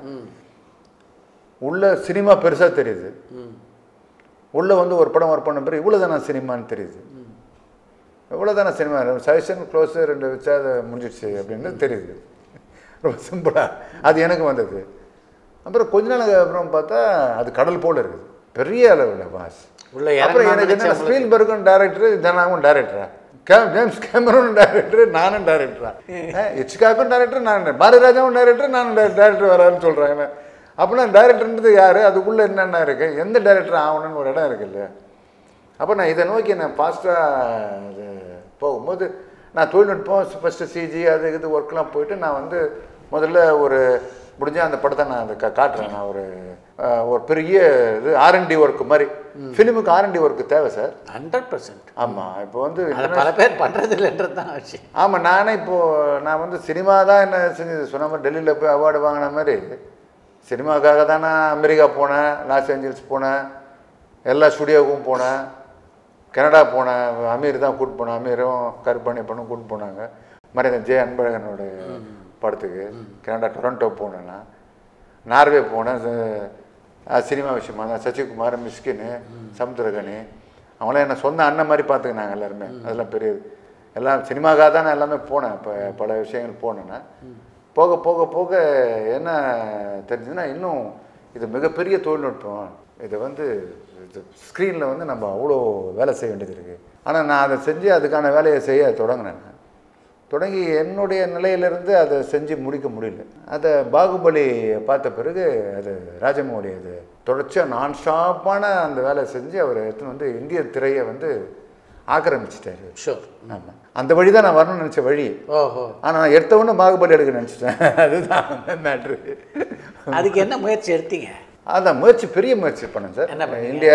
உள்ள சினிமா பெருசாக தெரியுது உள்ள வந்து ஒரு படம் ஒர்க் பண்ண பிறகு இவ்வளோ தானே சினிமான்னு தெரியுது இவ்வளோ தானே சினிமா சஜஷன் க்ளோஸு ரெண்டு வச்சா அதை முடிஞ்சிடுச்சு அப்படின்னு தெரியுது ரொம்ப சிம்பிளாக அது எனக்கு வந்தது அப்புறம் கொஞ்ச நாளுக்கு அப்புறம் பார்த்தா அது கடல் போல் இருக்குது பெரிய அளவில் பாஸ் உள்ள அப்புறம் இறங்கணும்னு எனக்கு என்ன நினைச்சவங்களுக்கு- ஸ்பீல்பர்க்கும் டேரக்டர் ஜனாவும் டேரக்டரா கே ஜேம்ஸ் கேமரூன் டேரக்டர் நானும் டேரக்டரா இச்காக்கும் டேரக்டர் நான் பாரதிராஜாவும் டேரக்டர் நானும் டேரக்டர் வராருன்னு சொல்கிறாங்க அப்படின்னா டேரக்டர்ன்றது யார் அதுக்குள்ளே என்னென்ன இருக்குது எந்த டேரக்டர் ஆகணும்னு ஒரு இடம் இருக்குல்ல அப்போ நான் இதை நோக்கி நான் ஃபாஸ்ட்டாக அது போகும்போது நான் தொழில்நுட்பம் ஃபஸ்ட்டு சிஜி அது இது ஒர்க்லாம் போயிட்டு நான் வந்து முதல்ல ஒரு முடிஞ்ச அந்த படத்தை நான் அதை கா காட்டுறேன் நான் ஒரு அஹ், ஒரு பெரிய இது ஆர்என்டி ஒர்க் மாதிரி ஃபிலிமுக்கு ஆர்என்டி ஒர்க்கு தேவை சார் ஹண்ட்ரட் பர்சன்ட் ஆமாம் இப்போ வந்து அதை பல பேர் பண்றது இல்லைன்றது தான் விஷயம் ஆமாம் நானே இப்போது நான் வந்து சினிமா தான் என்ன செஞ்சது சொன்ன மாதிரி டெல்லியில் போய் அவார்டு வாங்கின மாதிரி சினிமாக்காக தான் நான் அமெரிக்கா போனேன் லாஸ் ஏஞ்சல்ஸ் போனேன் எல்லா ஸ்டுடியோவுக்கும் போனேன் கனடா போனேன் அமீர் தான் கூட்டு போனேன் அமீரும் கருப்பணி பண்ணும் கூட்டு போனாங்க மாதிரி இந்த ஜே அன்பழகனோட படத்துக்கு கனடா டொரண்டோ போனேன் நான் நார்வே போனேன் ச- அஹ் சினிமா விஷயமா தான் சசிகுமார் மிஸ்கின்னு சமுத்திரகனி அவங்களாம் என்ன சொந்த அண்ணன் மாதிரி பார்த்துக்கினாங்க எல்லாருமே அதெல்லாம் பெரிய இது. எல்லாம் சினிமாக்காக தான் நான் எல்லாமே போனேன் இப்போ பல விஷயங்கள் போனேன்னா போக போக போக என்ன தெரிஞ்சதுன்னா இன்னும் இது மிகப்பெரிய தொழில்நுட்பம் இது வந்து இது ஸ்க்ரீனில் வந்து நம்ம அவ்வளோ வேலை செய்ய வேண்டியது இருக்குது ஆனால் நான் அதை செஞ்சு அதுக்கான வேலையை செய்ய தொடங்கினேன் தொடங்கி என்னுடைய நிலையிலிருந்து அதை செஞ்சு முடிக்க முடியல அதை பாகுபலி பார்த்த பிறகு அது ராஜமௌழி அது தொடர்ச்சியாக நான் ஸ்டாப்பான அந்த வேலையை செஞ்சு அவர் எடுத்துன்னு வந்து இந்திய திரையை வந்து ஆக்கிரமிச்சிட்டாரு ஷோர் ஆமாம் அந்த வழி தான் நான் வரணும்னு நினச்ச வழி ஓஹோ ஆனால் நான் எடுத்த உடனே பாகுபலி எடுக்க நினச்சிட்டேன் அதுதான் மேட்ரு அதுக்கு என்ன முயற்சி எடுத்தீங்க அதான் முயற்சி பெரிய முயற்சி பண்ணேன் சார் என்ன பண்ணீங்க? இந்தியா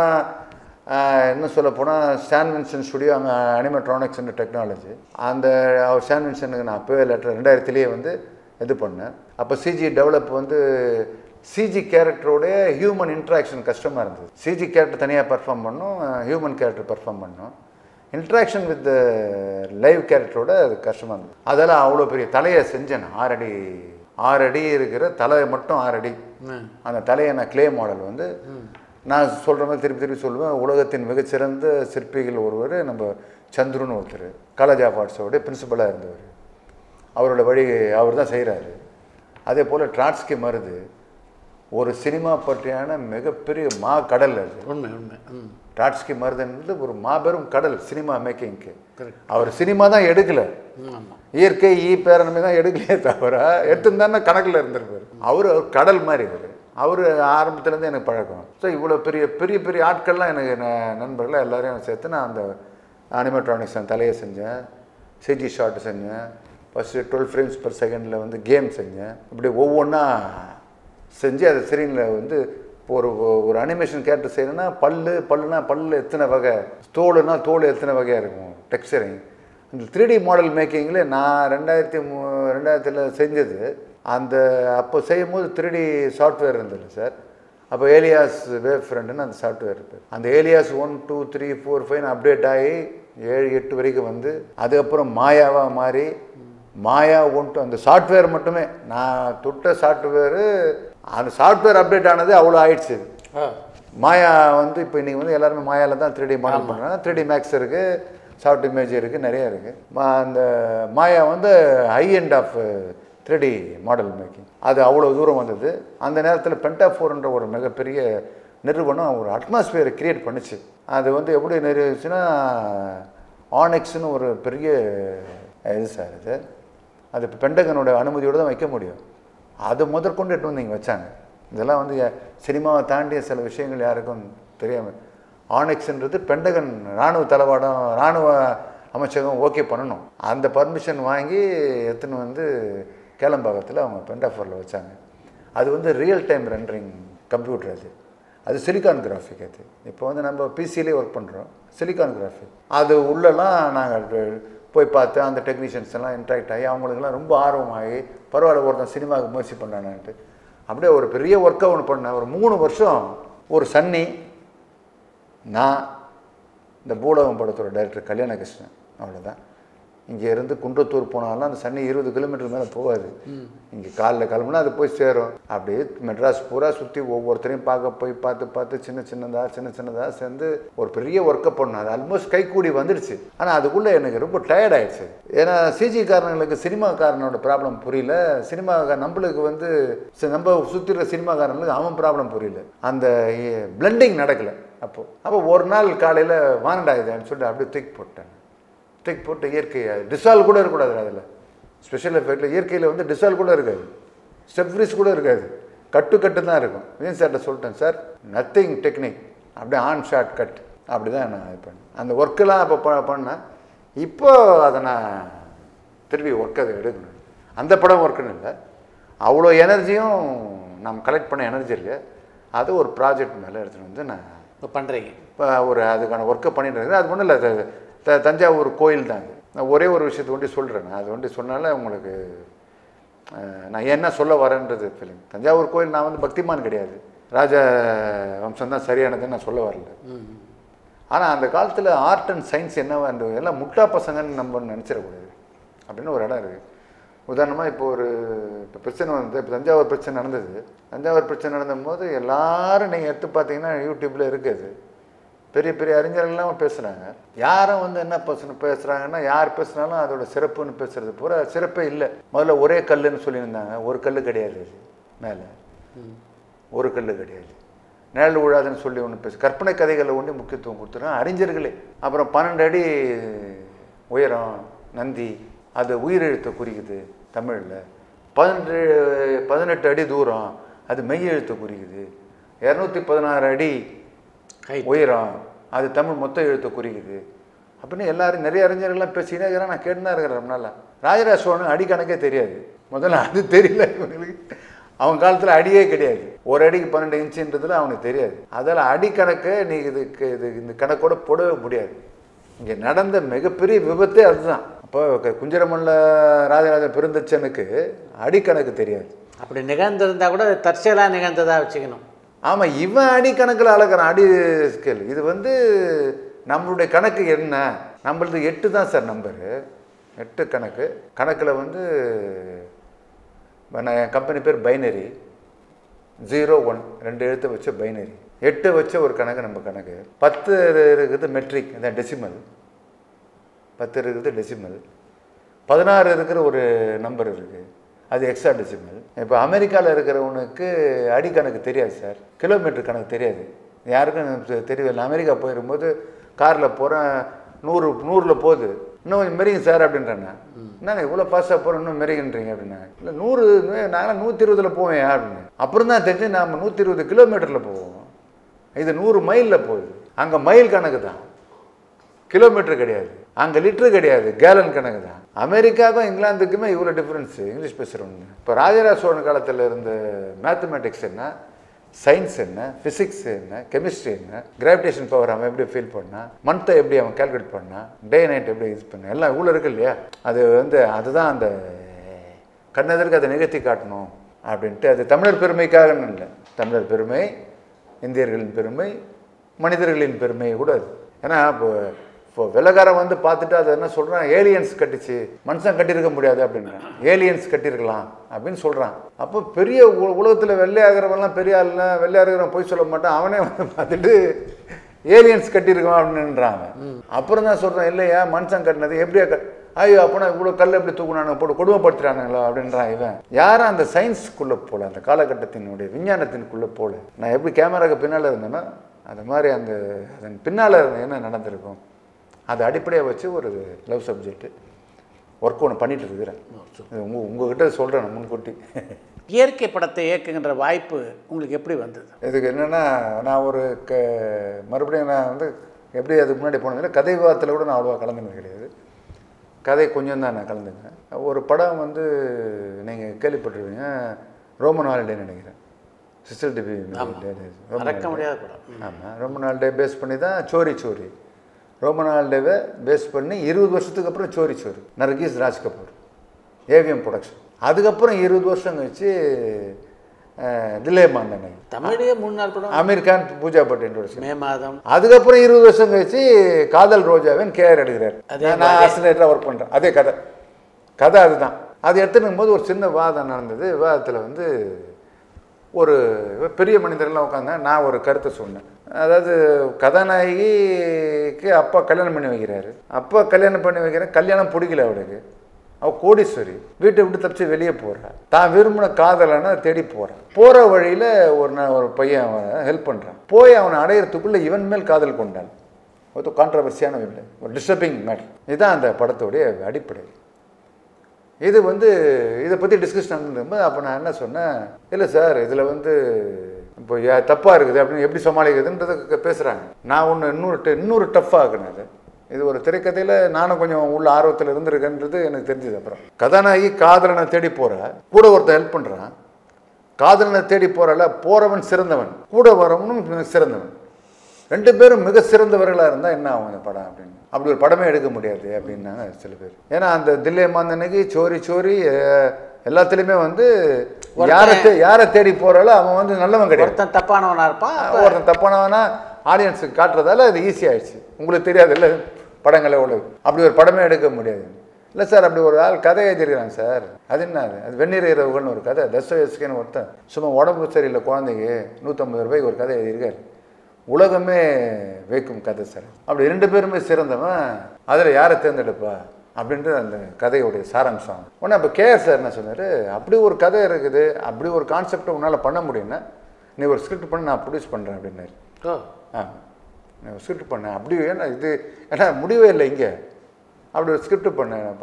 அநேகமாக இன்னும் சொல்ல போனால் ஸ்டான் வின்சன் ஸ்டுடியோ அங்கே அனிமெட்ரானிக்ஸ் டெக்னாலஜி அந்த அவர் ஸ்டான் வின்சனுக்கு நான் அப்போவே லெட்டர் ரெண்டாயிரத்துலேயே வந்து இது பண்ணேன் அப்போ சிஜி டெவலப் வந்து சிஜி கேரக்டரோடைய ஹியூமன் இன்ட்ராக்ஷன் கஷ்டமாக இருந்தது சிஜி கேரக்டர் தனியாக பர்ஃபார்ம் பண்ணோம் ஹியூமன் கேரக்டர் பர்ஃபார்ம் பண்ணோம் இன்ட்ராக்ஷன் வித் லைவ் கேரக்டரோட அது கஷ்டமாக இருந்தது அதெல்லாம் அவ்வளோ பெரிய தலையை செஞ்சேன் நான். ஆறடி ஆறடி இருக்கிற தலை மட்டும் ஆறடி அந்த தலையை நான் க்ளே மாடல் வந்து நான் சொல்கிற மாதிரி திருப்பி திருப்பி சொல்லுவேன் உலகத்தின் மிகச்சிறந்த சிற்பிகள் ஒருவர் நம்ம சந்துருன்னு ஒருத்தர் காலேஜ் ஆஃப் ஆர்ட்ஸோடைய பிரின்சிபலாக இருந்தவர் அவரோட வழி அவர் தான் செய்கிறாரு அதே போல் ட்ராட்ஸ்கி மருது ஒரு சினிமா பற்றியான மிகப்பெரிய மா கடல் அது உண்மை உண்மை ம் ட்ராட்ஸ்கி மருதன்றது ஒரு மாபெரும் கடல் சினிமா மேக்கிங்க்கு அவர் சினிமா தான் எடுக்கல ஆமாம் இயற்கை ஈ பேரணுமே தான் எடுக்கலையே தவிர எடுத்துருந்தானே கணக்கில் இருந்திருப்பார் அவர் அவர் கடல் மாதிரி அவர் அவர் ஆரம்பத்துலேருந்து எனக்கு பழக்கம் ஸோ இவ்வளோ பெரிய பெரிய பெரிய ஆட்கள்லாம் எனக்கு ந- நண்பர்கள் எல்லாரையும் சேர்த்து நான் அந்த அனிமெட்ரானிக்ஸ் அந்த தலையை செஞ்சேன் சிஜி ஷாட் செஞ்சேன் ஃபஸ்ட்டு டுவெல் ஃப்ரேம்ஸ் per செகண்டில் வந்து கேம் செஞ்சேன் இப்படி ஒவ்வொன்றா செஞ்சு அதை ஸ்க்ரீனில் வந்து இப்போ ஒரு ஒரு அனிமேஷன் கேரக்டர் செய்யணும்னா பல்லு பல்லுனா பல்லு எத்தனை வகை தோலுனா தோல் எத்தனை வகையாக இருக்கும் டெக்ஸ்டரிங் இந்த த்ரீ டி மாடல் மேக்கிங்கில் நான் ரெண்டாயிரத்தி மூ ரெண்டாயிரத்தில் செஞ்சது அந்த அப்போ செய்யும் போது த்ரீ டி சாஃப்ட்வேர் இருந்தது சார் அப்போ ஏலியாஸ் வேவ் ஃப்ரெண்டுன்னு அந்த சாஃப்ட்வேர் இருக்குது அந்த Alias one two three four five update ஆகி ஏழு எட்டு வரைக்கும் வந்து அதுக்கப்புறம் மாயாவாக மாறி மாயா ஒன்ட்டு அந்த சாஃப்ட்வேர் மட்டுமே நான் தொட்ட சாஃப்ட்வேரு அந்த சாஃப்ட்வேர் அப்டேட் ஆனது அவ்வளோ ஆயிடுச்சு ஆ மாயா வந்து இப்போ இன்றைக்கி வந்து எல்லாருமே மாயாவில் தான் த்ரீ டி மாடல் பண்ணுறாங்க த்ரீ டி மேக்ஸ் இருக்குது சாஃப்ட் இமேஜ் இருக்குது நிறைய இருக்குது அந்த மாயா வந்து high end of three D model making அது அவ்வளோ தூரம் வந்தது அந்த நேரத்தில் பென்டாஃபோர்ன்ற ஒரு மிகப்பெரிய நிறுவனம் ஒரு அட்மாஸ்பியரை கிரியேட் பண்ணுச்சு அது வந்து எப்படி நிறுவுச்சுன்னா ஆனெக்ஸ்னு ஒரு பெரிய இது சார் இது அது இப்போ பெண்டகனோட அனுமதியோடு தான் வைக்க முடியும் அது முதற்கொண்டு எட்டு வந்து இங்கே வச்சாங்க இதெல்லாம் வந்து யா- சினிமாவை தாண்டிய சில விஷயங்கள் யாருக்கும் தெரியாமல் ஆனெக்ஸ்ன்றது பெண்டகன் இராணுவ தளவாடம் இராணுவ அமைச்சகம் ஓகே பண்ணணும் அந்த பர்மிஷன் வாங்கி எடுத்துன்னு வந்து கேளம்பாக்கத்தில் அவங்க பெண்டாஃபோரில் வச்சாங்க அது வந்து ரியல் டைம் ரெண்டரிங் கம்ப்யூட்டர் அது அது சிலிக்கான் கிராஃபிக் அது இப்போ வந்து நம்ம பிசிலே ஒர்க் பண்ணுறோம் சிலிக்கான் கிராஃபிக் அது உள்ளெல்லாம் நாங்கள் போய் பார்த்து அந்த டெக்னீஷியன்ஸ் எல்லாம் இன்ட்ராக்ட் ஆகி அவங்களுக்கெல்லாம் ரொம்ப ஆர்வமாகி பரவாயில்ல ஒருத்தன் சினிமாவுக்கு முயற்சி பண்ணுறானான்ட்டு அப்படியே ஒரு பெரிய ஒர்க்கை ஒன்று பண்ணேன் ஒரு மூணு வருஷம் ஒரு சன்னி நான் இந்த பூலகம் படத்தோட டைரக்டர் கல்யாணகிருஷ்ணன் அவ்வளோதான் இங்கே இருந்து குன்றத்தூர் போனாலும் அந்த சன்னி இருபது கிலோமீட்டர் மேலே போகாது இங்கே காலைல கிளம்புனா அது போய் சேரும் அப்படியே மெட்ராஸ் பூரா சுற்றி ஒவ்வொருத்தரையும் பார்க்க போய் பார்த்து பார்த்து சின்ன சின்னதாக சின்ன சின்னதாக சேர்ந்து ஒரு பெரிய ஒர்க்கை பண்ணோம் அது ஆல்மோஸ்ட் கைக்கூடி வந்துடுச்சு ஆனால் அதுக்குள்ளே எனக்கு ரொம்ப டயர்ட் ஆயிடுச்சு ஏன்னா சிஜி காரங்களுக்கு சினிமாக்காரனோட ப்ராப்ளம் புரியல சினிமா நம்மளுக்கு வந்து சி- நம்ம சுற்றிற சினிமாக்காரங்களுக்கு அவன் ப்ராப்ளம் புரியல அந்த பிளெண்டிங் நடக்கலை அப்போது அப்போ ஒரு நாள் காலையில் வானடா இதுன்னு சொல்லிட்டு அப்படியே தூக்கி போட்டேன் தூக்கி போட்டு இயற்கை டிசால்வ் கூட இருக்கக்கூடாது அதில் ஸ்பெஷல் எஃபெக்டில் இயற்கையில் வந்து டிசால்வ் கூட இருக்காது ஸ்டெப் ஃப்ரீஸ் கூட இருக்காது கட்டு கட்டு தான் இருக்கும் வீண் சார்ட்ட சொல்லிட்டேன் சார் நத்திங் டெக்னிக் அப்படியே ஆன் ஷார்ட் கட் அப்படி தான் நான் இது பண்ணேன் அந்த ஒர்க்கெல்லாம் அப்போ ப பண்ணேன் இப்போ அதை நான் திருப்பி ஒர்க் அதை எடுக்கணும் அந்த படம் ஒர்க்குன்னு இல்லை அவ்வளோ எனர்ஜியும் நம்ம கலெக்ட் பண்ண எனர்ஜி இருக்கு அது ஒரு ப்ராஜெக்ட் மேலே எடுத்துகிட்டு வந்து நான் இப்போ பண்ணுறீங்க இப்போ ஒரு அதுக்கான ஒர்க்கை பண்ணிட்டு இருக்கேன் அது ஒன்றும் இல்லை த- த- தஞ்சாவூர் கோயில் தாங்க நான் ஒரே ஒரு விஷயத்தை ஒண்டி சொல்கிறேன் அது ஒண்டி சொன்னால உங்களுக்கு அஹ், நான் என்ன சொல்ல வரேன்றது ஃபீலிங் தஞ்சாவூர் கோயில் நான் வந்து பக்திமான் கிடையாது ராஜ வம்சம் தான் சரியானதுன்னு நான் சொல்ல வரல ஆனால் அந்த காலத்தில் ஆர்ட் அண்ட் சயின்ஸ் என்னவா இருந்தது எல்லாம் முட்டா பசங்கன்னு நம்ம நினச்சிடக்கூடாது அப்படின்னு ஒரு இடம் இருக்குது உதாரணமாக இப்போ ஒரு இப்போ பிரச்சனை வந்து இப்போ தஞ்சாவூர் பிரச்சனை நடந்தது தஞ்சாவூர் பிரச்சனை நடந்தபோது எல்லாரும் நீங்கள் எடுத்து பார்த்தீங்கன்னா யூடியூப்பில் இருக்குது பெரிய பெரிய அறிஞர்கள்லாம் பேசுகிறாங்க யாரும் வந்து என்ன பேச பேசுகிறாங்கன்னா யார் பேசுனாலும் அதோட சிறப்புன்னு பேசுறது பூரா சிறப்பே இல்லை முதல்ல ஒரே கல்லுன்னு சொல்லியிருந்தாங்க ஒரு கல் கிடையாது அது மேலே ஒரு கல் கிடையாது நிழல் விழாதுன்னு சொல்லி ஒன்று பேசு கற்பனை கதைகளை ஒன்று முக்கியத்துவம் கொடுத்துருக்காங்க அறிஞர்களே அப்புறம் பன்னெண்டு அடி உயரம் நந்தி அது உயிரெழுத்தை குறிக்குது தமிழில் பதினெட்டு பதினெட்டு அடி தூரம் அது மெய் எழுத்தை குறிக்குது இரநூத்தி பதினாறு அடி Height. உயரம் அது தமிழ் மொத்த எழுத்தை குறிக்குது அப்படின்னு எல்லாரும் நிறைய அறிஞர்கள்லாம் பேசிக்கிட்டே இருக்கிறேன் நான் கேட்டுனா இருக்கிறேன் ரொம்ப நாளா ராஜராஜ சோழன் அடி கணக்கே தெரியாது முதல்ல அது தெரியல இவங்களுக்கு அவன் காலத்தில் அடியே கிடையாது ஒரு அடிக்கு பன்னெண்டு இன்ச்சுன்றதுல அவனுக்கு தெரியாது அதில் அடி கணக்கை நீ இதுக்கு இது இந்த கணக்கோட போடவே முடியாது இங்கே நடந்த மிகப்பெரிய விபத்தே அதுதான் அப்போ க- குஞ்சரமல்ல ராஜராஜ பெருந்தச்சனுக்கு அடிக்கணக்கு தெரியாது அப்படி நிகழ்ந்திருந்தா கூட அது தற்செயலாக நிகழ்ந்ததாக வச்சுக்கணும் ஆமாம் இவன் அடி கணக்கில் அளக்குறான் அடி ஸ்கேல் இது வந்து நம்மளுடைய கணக்கு என்ன நம்மளது எட்டு தான் சார் நம்பரு எட்டு கணக்கு கணக்கில் வந்து நான் என் கம்பெனி பேர் பைனரி ஜீரோ ஒன் ரெண்டு எழுத்து வச்ச பைனரி எட்டு வச்ச ஒரு கணக்கு நம்ம கணக்கு பத்து இருக்குது மெட்ரிக் அதான் டெசிமல் பத்து இருக்குது டெசிமல் பதினாறு இருக்கிற ஒரு நம்பர் இருக்குது அது எக்ஸா டெசிமல் இப்போ அமெரிக்காவில் இருக்கிறவனுக்கு அடி கணக்கு தெரியாது சார் கிலோமீட்டர் கணக்கு தெரியாது யாருக்கும் தெ- தெரியவில்லை அமெரிக்கா போயிருக்கும்போது காரில் போகிறேன் நூறு நூறில் போகுது இன்னும் கொஞ்சம் மெரிங்க சார் அப்படின்றானே என்னங்க இவ்வளோ ஃபாஸ்ட்டாக போகிறோம் இன்னும் மெரிங்கன்றீங்க அப்படின்னா இல்லை நூறு நாங்களாம் நூற்றி இருபதில் போவேன் அப்படின்னு அப்புறம் தான் தெரிஞ்சு நாம் நூற்றி இருபது கிலோமீட்டரில் போவோம் இது நூறு மைலில் போகுது அங்கே மைல் கணக்கு தான் கிலோமீட்டர் கிடையாது அங்கே லிட்டரு கிடையாது கேலன் கணக்கு தான் அமெரிக்காவுக்கும் இங்கிலாந்துக்குமே இவ்வளோ டிஃப்ரென்ஸு இங்கிலீஷ் பேசுகிறவங்க இப்போ ராஜராஜ சோழன் காலத்தில் இருந்த மேத்தமேட்டிக்ஸ் என்ன சயின்ஸ் என்ன ஃபிசிக்ஸ் என்ன கெமிஸ்ட்ரி என்ன கிராவிடேஷன் பவர் அவன் எப்படி ஃபீல் பண்ணா மந்த்தை எப்படி அவன் கால்குலேட் பண்ணா டே நைட் எப்படி இது பண்ணா எல்லாம் இவ்வளோ இருக்கு இல்லையா அது வந்து அதுதான் அந்த கண்ணெதற்கு அதை நிகழ்த்தி காட்டணும் அப்படின்ட்டு அது தமிழர் பெருமைக்காகன்னு இல்லை தமிழர் பெருமை இந்தியர்களின் பெருமை மனிதர்களின் பெருமை கூட அது ஏன்னா இப்போ இப்போ வெள்ளக்காரன் வந்து பார்த்துட்டு அதை என்ன சொல்கிறான் ஏலியன்ஸ் கட்டிச்சு மனுஷன் கட்டியிருக்க முடியாது அப்படின்றான் ஏலியன்ஸ் கட்டியிருக்கலாம் அப்படின்னு சொல்கிறான் அப்போ பெரிய உலகத்தில் வெள்ளையாகிறவன்லாம் பெரிய ஆளுனா வெள்ளையாகிறவன் போய் சொல்ல மாட்டான் அவனே வந்து பார்த்துட்டு ஏலியன்ஸ் கட்டியிருக்கான் அப்படின்றான் அவன் அப்புறம் தான் சொல்கிறான் இல்லையா மனுஷன் கட்டினது எப்படியா கட் ஐயோ அப்போனா இவ்வளோ கல் எப்படி தூக்குனானுங்க போட்டு கொடுமைப்படுத்துறானுங்களா அப்படின்றான் இவன் யாரும் அந்த சயின்ஸ்க்குள்ளே போகல அந்த காலகட்டத்தினுடைய விஞ்ஞானத்தினுக்குள்ளே போகல நான் எப்படி கேமராக்கு பின்னால் இருந்தேனோ அது மாதிரி அந்த அதன் பின்னால் என்ன நடந்திருக்கும் அதை அடிப்படையாக வச்சு ஒரு லவ் சப்ஜெக்ட்டு ஒர்க் ஒன்று பண்ணிட்டு இருக்கிறேன் இது உங்க உங்ககிட்ட சொல்கிறேன் நான் முன்கூட்டி இயற்கை படத்தை இயக்குகின்ற வாய்ப்பு உங்களுக்கு எப்படி வந்தது இதுக்கு என்னென்னா நான் ஒரு க மறுபடியும் நான் வந்து எப்படி அதுக்கு முன்னாடி போனதில்லை கதை விவாதத்தில் கூட நான் அவ்வளோவா கலந்துனது கிடையாது கதை கொஞ்சம் தான் நான் கலந்துங்க ஒரு படம் வந்து நீங்கள் கேள்விப்பட்டிருப்பீங்க ரோமன் ஹாலிடே நினைக்கிறேன் சிஸ்டர் டிபி மறக்க முடியாத படம் ஆமாம் ரொம்ப நாள் டே பேஸ் பண்ணி தான் சோரி சோரி ரொம்ப நாள் டேவை பேஸ் பண்ணி இருபது வருஷத்துக்கு அப்புறம் sorry sorry Nargis Raj Kapoor AVM production அதுக்கப்புறம் இருபது வருஷம் கழிச்சு தில்லே மாந்தனை தமிழே மூணு நாள் படம் அமீர் கான் பூஜா பட் இன்ட்ரோடக்ஷன் மே மாதம் அதுக்கப்புறம் இருபது வருஷம் கழிச்சு காதல் ரோஜாவின் கேஆர் எடுக்கிறார் அதே நான் ஆசிரியராக ஒர்க் பண்ணுறேன் அதே கதை கதை அதுதான் அது எடுத்துன்னு போது ஒரு சின்ன வாதம் நடந்தது விவாதத்தில் வந்து ஒரு பெரிய மனிதர்லாம் உட்காந்தேன் நான் ஒரு கருத்தை சொன்னேன் அதாவது கதாநாயகிக்கு அப்பா கல்யாணம் பண்ணி வைக்கிறாரு அப்பா கல்யாணம் பண்ணி வைக்கிறேன் கல்யாணம் பிடிக்கல அவளுக்கு அவ கோடீஸ்வரி வீட்டை விட்டு தப்பிச்சு வெளியே போறா தான் விரும்பின காதலனை தேடி போறான் போற வழியில ஒரு நா- ஒரு பையன் அவனை ஹெல்ப் பண்றான் போய் அவனை அடையிறதுக்குள்ள இவன் மேல் காதல் கொண்டான் ஒரு கான்ட்ரவர்சியான இல்லை ஒரு டிஸ்டர்பிங் மேட்டர் இதுதான் அந்த படத்துடைய அடிப்படை இது வந்து இதை பற்றி டிஸ்கஸ் நடந்துருக்கும்போது அப்போ நான் என்ன சொன்னேன் இல்லை சார் இதில் வந்து இப்போ தப்பாக இருக்குது அப்படின்னு எப்படி சமாளிக்கிறதுன்றதை பேசுகிறாங்க நான் ஒன்று இன்னொரு ட- இன்னொரு டஃப்பாக ஆக்குனேன் அது இது ஒரு திரைக்கதையில் நானும் கொஞ்சம் உள்ள ஆர்வத்தில் இருந்திருக்கேன்றது எனக்கு தெரிஞ்சது அப்புறம் கதாநாயகி காதலனை தேடி போகிறா கூட ஒருத்தன் ஹெல்ப் பண்ணுறான் காதலனை தேடி போகிறல போகிறவன் சிறந்தவன் கூட வரவனும் மிக சிறந்தவன் ரெண்டு பேரும் மிக சிறந்தவர்களாக இருந்தால் என்ன ஆகும் இந்த படம் அப்படின்னு அப்படி ஒரு படமே எடுக்க முடியாது அப்படின்னாங்க சில பேர் ஏன்னா அந்த தில்லை மாந்தனுக்கு சோரி சோரி அஹ், எல்லாத்துலேயுமே வந்து யாரை தே யாரை தேடி போகிறாலோ அவன் வந்து நல்லவன் கிடையாது ஒருத்தன் தப்பானவனா இருப்பான் அப்ப ஒருத்தன் தப்பானவனா ஆடியன்ஸுக்கு காட்டுறதால அது ஈஸி ஆயிடுச்சு உங்களுக்கு தெரியாது இல்லை படங்களை எவ்வளோ அப்படி ஒரு படமே எடுக்க முடியாது இல்லை சார் அப்படி ஒரு ஆள் கதை எழுதியிருக்கிறான் சார் அது என்ன அது அது வெந்நீர் இரவுகள்னு ஒரு கதை தஸ்தோயஸ்கின்னு ஒருத்தன் சும்மா உடம்பு சரியில்லை குழந்தைக்கு நூற்றம்பது ரூபாய்க்கு ஒரு கதை எழுதியிருக்காரு உலகமே வைக்கும் கதை சார் அப்படி ரெண்டு பேருமே சிறந்தவன் அதில் யாரை தேர்ந்தெடுப்பா அப்படின்றது அந்த கதையுடைய சாராம்சம் உடனே அப்போ கேஆர் சார் என்ன சொன்னார் அப்படி ஒரு கதை இருக்குது அப்படி ஒரு கான்செப்டை உன்னால் பண்ண முடியும்னா நீ ஒரு ஸ்கிரிப்ட் பண்ணி நான் ப்ரொடியூஸ் பண்ணுறேன் அப்படின்னாரு ஓ ஆ நான் ஸ்கிரிப்ட் பண்ணேன் அப்படி ஏன்னா இது ஏன்னா முடிவே இல்லை இங்கே அப்படி ஒரு ஸ்கிரிப்ட் பண்ணேன் என்ன பண்ணேன்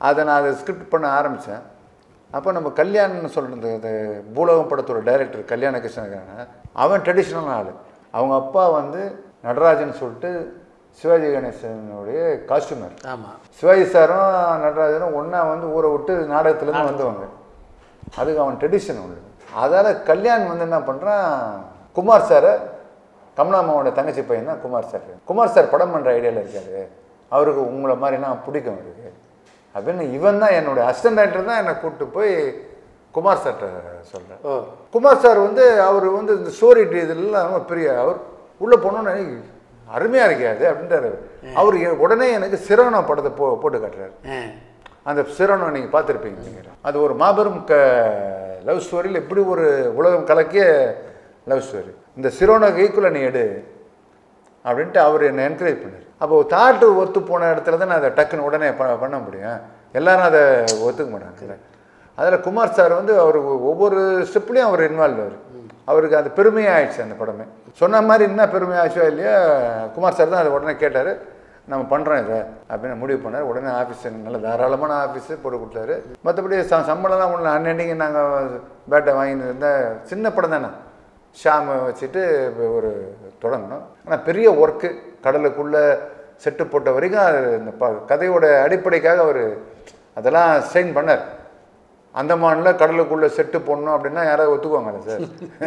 அதை நான் அதை ஸ்கிரிப்ட் பண்ண ஆரம்பித்தேன் அப்போ நம்ம கல்யாண்னு சொல்கிறது இந்த பூலோகம் படத்தோட டைரக்டர் கல்யாண கிருஷ்ணன் அவன் ட்ரெடிஷ்னலான ஆள் அவங்க அப்பா வந்து நடராஜன் சொல்லிட்டு சிவாஜி கணேசனுடைய காஸ்டியூமர் ஆமாம் சிவாஜி சாரும் நடராஜனும் ஒன்றா வந்து ஊரை விட்டு நாடகத்துலேருந்து வந்தவங்க அதுக்கு அவன் ட்ரெடிஷன் உண்டு அதால் கல்யாண் வந்து என்ன பண்ணுறான் குமார் சாரை கமலாமாவோட தங்கச்சி பையன் தான் குமார் சார் குமார் சார் படம் பண்ணுற ஐடியாவில் இருக்காரு அவருக்கு உங்களை மாதிரினா பிடிக்கும் அவருக்கு அப்படின்னு இவன் தான் என்னோட அசிஸ்டன்ட் டைரக்டர் தான் என்னை கூப்பிட்டு போய் குமார் சார்கிட்ட சொல்கிறேன் ஓ குமார் சார் வந்து அவர் வந்து இந்த ஸ்டோரி இதெல்லாம் ரொம்ப பெரிய அவர் உள்ளே போனோன்னு அருமையாக இருக்காது அப்படின்றாரு அவர் எ- உடனே எனக்கு சிரவணா படத்தை போ போட்டு காட்டுறாரு ஆ அந்த சிரவணம் நீங்கள் பார்த்துருப்பீங்க நீங்கள் அது ஒரு மாபெரும் க லவ் ஸ்டோரியில் இப்படி ஒரு உலகம் கலக்கிய லவ் ஸ்டோரி இந்த சிரோனுக்கு ஈக்குவலாக நீ எடு அப்படின்ட்டு அவர் என்னை என்கரேஜ் பண்ணார் அப்போ தாட்டு ஒத்து போன இடத்துல தான் நான் அதை டக்குன்னு உடனே ப- பண்ண முடியும் எல்லாரும் அதை ஒத்துக்க மாட்டாங்கல்ல அதில் குமார் சார் வந்து அவர் ஒவ்வொரு ஸ்டெப்லேயும் அவர் இன்வால்வ் அவர் அவருக்கு அது பெருமையாக ஆயிடுச்சு அந்த படமே சொன்ன மாதிரி என்ன பெருமையாச்சோ இல்லையா குமார் சார் தான் அதை உடனே கேட்டார் நம்ம பண்ணுறோம் இதை அப்படின்னு முடிவு பண்ணார் உடனே ஆஃபீஸ் நல்ல தாராளமான ஆஃபீஸு போட்டு கொடுத்தாரு மற்றபடி ச சம்பளம்லாம் ஒன்று அன்னன்னைக்கு நாங்கள் பேட்டை வாங்கிட்டு இருந்தால் சின்ன படம் தானே ஷாமை வச்சுட்டு இப்ப ஒரு தொடங்கணும் ஆனால் பெரிய ஒர்க்கு கடலுக்குள்ளே செட்டு போட்ட வரைக்கும் அது இந்த ப கதையோட அடிப்படைக்காக அவர் அதெல்லாம் ஸ்ட்ரெயின் பண்ணார் அந்தமானில் கடலுக்குள்ளே செட்டு போடணும் அப்படின்னா யாராவது ஒத்துக்குவாங்கல்ல சார்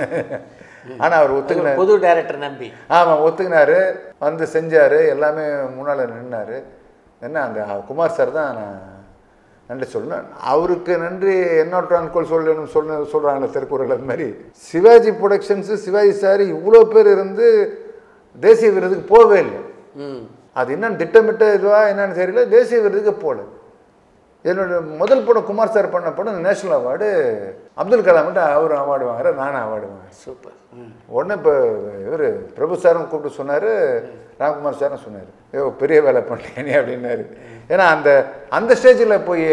ஆனால் அவர் ஒத்துக்கினார் புது டைரக்டர் நம்பி ஆமாம் ஒத்துக்கினாரு வந்து செஞ்சார் எல்லாமே முன்னால் நின்னார் என்ன அந்த குமார் சார் தான் நான் நன்றி சொல்லணும் அவருக்கு நன்றி என்னோட்டான்கோள் சொல்லணும் சொல்ல சொல்கிறாங்களே திருக்குறள் அது மாதிரி சிவாஜி ப்ரொடக்ஷன்ஸு சிவாஜி சார் இவ்வளோ பேர் இருந்து தேசிய விருதுக்கு போகவே இல்லை ம் அது என்னன்னு திட்டமிட்ட இதுவாக என்னன்னு தெரியல தேசிய விருதுக்கு போகல என்னோட முதல் படம் குமார் சார் பண்ண படம் நேஷனல் அவார்டு அப்துல் கலாம்கிட்ட அவர் அவார்டு வாங்குறார் நானும் அவார்டு வாங்குறேன் சூப்பர் ம் உடனே இப்போ இவர் பிரபு சாரும் கூப்பிட்டு சொன்னார் ராம்குமார் சாரும் சொன்னார் ஐயோ பெரிய வேலை பண்ணிட்டேனே அப்படின்னாரு ஏன்னா அந்த அந்த ஸ்டேஜில் போய்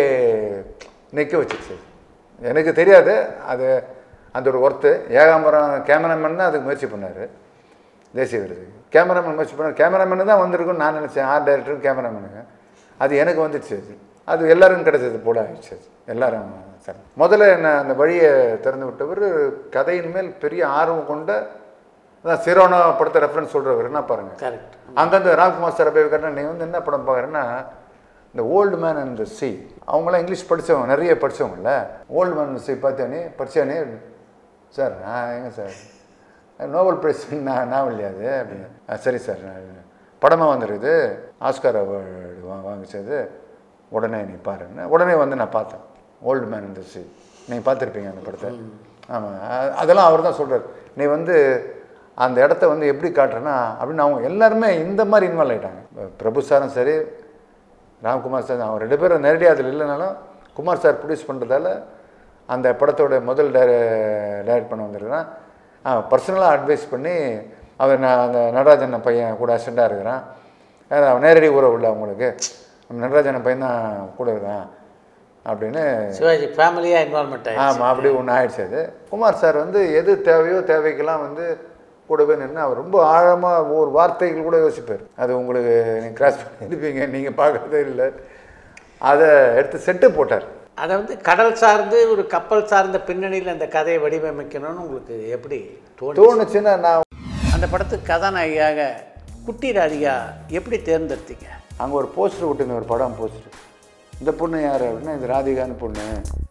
நிற்க வச்சிச்சு எனக்கு தெரியாது அது அந்த ஒரு ஒர்த்து ஏகாம்பரம் கேமராமேன் தான் அதுக்கு முயற்சி பண்ணார் தேசிய விருதுக்கு கேமராமேன் முயற்சி பண்ணார் கேமராமேனு தான் வந்திருக்குன்னு நான் நினச்சேன் ஆர்ட் டைரக்டரும் கேமராமேனுங்க அது எனக்கு வந்துடுச்சு அது அது எல்லாரும் கிடைச்சது போல ஆயிடுச்சு அது. எல்லாரும் சார் முதல்ல என்ன அந்த வழியை திறந்து விட்டவர் கதையின் மேல் பெரிய ஆர்வம் கொண்ட அதான் சிரோனா படத்தை ரெஃபரன்ஸ் சொல்கிறவர் என்ன பாருங்க கரெக்ட் அங்கேருந்து ராம்குமார் சார் போய் கேட்டால் நீ வந்து என்ன படம் பார்க்குறேன்னா இந்த old man and the sea அவங்களாம் இங்கிலீஷ் படித்தவங்க நிறைய படித்தவங்கல்ல ஓல்டு மேன் சி பார்த்தேனே படித்தானே சார் நான் எங்க சார் நோபல் பிரைஸ் நான் நான் இல்லையா அது அப்படின்னு "ஆ, சரி சார் நான் படமாக வந்துருக்குது ஆஸ்கார் அவார்டு வா வாங்கிச்சது உடனே நீ பாருங்க உடனே வந்து நான் பார்த்தேன் ஓல்டு மேன் இந்த சி நீங்கள் பார்த்துருப்பீங்க அந்த படத்தை ஆமாம் அதெல்லாம் அவர் தான் சொல்கிறார் நீ வந்து அந்த இடத்த வந்து எப்படி காட்டுறேன்னா அப்படின்னு அவங்க எல்லாருமே இந்த மாதிரி இன்வால்வ் ஆகிட்டாங்க பிரபு சாரும் சரி ராம்குமார் சார் அவங்க ரெண்டு பேரும் நேரடியாக அதில் இல்லைனாலும் குமார் சார் ப்ரொடியூஸ் பண்ணுறதால அந்த படத்தோட முதல் டைர டைரக்ட் பண்ண வந்திருக்கிறான் பர்சனலாக அட்வைஸ் பண்ணி அவர் நான் அந்த நடராஜன் பையன் கூட அசிஸ்டண்ட்டாக இருக்கிறான் அஹ் அவன் நேரடி உறவு இல்லை அவங்களுக்கு நம்ம நடராஜன் பையன் தான் கூட இருக்கான் அப்படின்னு சிவாஜி ஃபேமிலியாக இன்வால்மெண்ட் ஆயிடுச்சு ஆமாம் அப்படி ஒன்று ஆயிடுச்சு அது குமார் சார் வந்து எது தேவையோ தேவைக்கெல்லாம் வந்து கூடவே நின்று அவர் ரொம்ப ஆழமாக ஒரு வார்த்தைகள் கூட யோசிப்பார் அது உங்களுக்கு நீங்கள் கிராஸ் பண்ணியிருப்பீங்க நீங்கள் பார்க்குறதே இல்லை அதை எடுத்து செட்டு போட்டார் அதை வந்து கடல் சார்ந்து ஒரு கப்பல் சார்ந்த பின்னணியில் அந்த கதையை வடிவமைக்கணும்னு உங்களுக்கு எப்படி தோணு தோணுச்சுன்னா நான் அந்த படத்துக்கு கதாநாயகியாக குட்டி ராதிகா எப்படி தேர்ந்தெடுத்தீங்க அங்கே ஒரு போஸ்டர் விட்டுங்க ஒரு படம் போஸ்டர் இந்த பொண்ணு யார் அப்படின்னா இது ராதிகான்னு பொண்ணு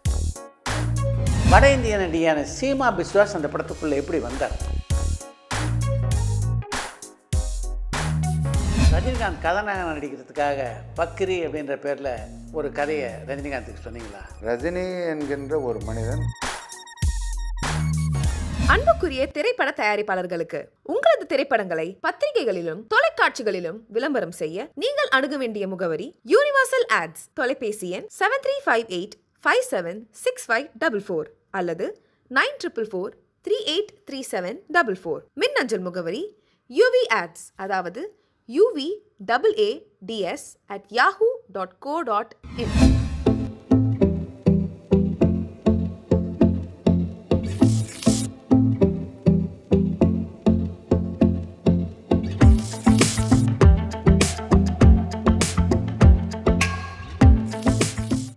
வட இந்திய நடிகையான சீமா பிஸ்வாஸ் அந்த படத்துக்குள்ளே எப்படி வந்தார் ரஜினிகாந்த் கதாநாயகன் நடிக்கிறதுக்காக பக்ரி அப்படின்ற பேரில் ஒரு கதையை ரஜினிகாந்துக்கு சொன்னீங்களா ரஜினி என்கின்ற ஒரு மனிதன் அன்புக்குரிய திரைப்பட தயாரிப்பாளர்களுக்கு உங்களது திரைப்படங்களை பத்திரிகைகளிலும் தொலைக்காட்சிகளிலும் விளம்பரம் செய்ய நீங்கள் அணுக வேண்டிய முகவரி யூனிவர்சல் ஆட்ஸ் தொலைபேசி எண் seven three five eight five seven six five double four அல்லது nine triple four three eight three seven double four மின்னஞ்சல் முகவரி யூவி ஆட்ஸ் அதாவது UV double A DS at Yahoo dot co dot in